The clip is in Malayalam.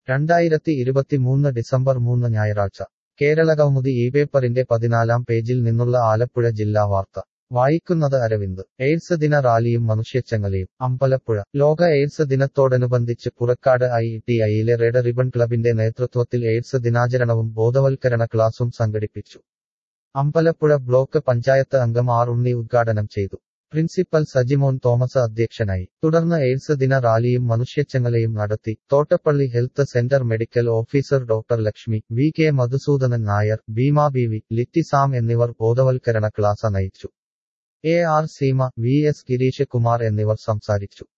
രണ്ടായിരത്തി ഇരുപത്തിമൂന്ന് ഡിസംബർ മൂന്ന് ഞായറാഴ്ച കേരളകൗമുദി ഈ പേപ്പറിന്റെ പതിനാലാം പേജിൽ നിന്നുള്ള ആലപ്പുഴ ജില്ലാ വാർത്ത വായിക്കുന്നത് അരവിന്ദ് എയ്ഡ്സ് ദിന റാലിയും മനുഷ്യച്ചങ്ങലയും അമ്പലപ്പുഴ ലോക എയ്ഡ്സ് ദിനത്തോടനുബന്ധിച്ച് പുറക്കാട് ഐ ടി ഐയിലെ റെഡ് റിബൺ ക്ലബിന്റെ നേതൃത്വത്തിൽ എയ്ഡ്സ് ദിനാചരണവും ബോധവൽക്കരണ ക്ലാസും സംഘടിപ്പിച്ചു അമ്പലപ്പുഴ ബ്ലോക്ക് പഞ്ചായത്ത് അംഗം ആർ ഉണ്ണി ഉദ്ഘാടനം ചെയ്തു പ്രിൻസിപ്പൽ സജിമോൻ തോമസ് അധ്യക്ഷനായി തുടർന്ന് എയ്ഡ്സ് ദിന റാലിയും മനുഷ്യച്ചങ്ങലയും നടത്തി Thottappally health centre medical officer doctor Lakshmi V K Madhusoodanan Nair Bheema Beevi Litty Sam എന്നിവർ ബോധവൽക്കരണ ക്ലാസ് നയിച്ചു A R Seema V S Gireesh Kumar എന്നിവർ സംസാരിച്ചു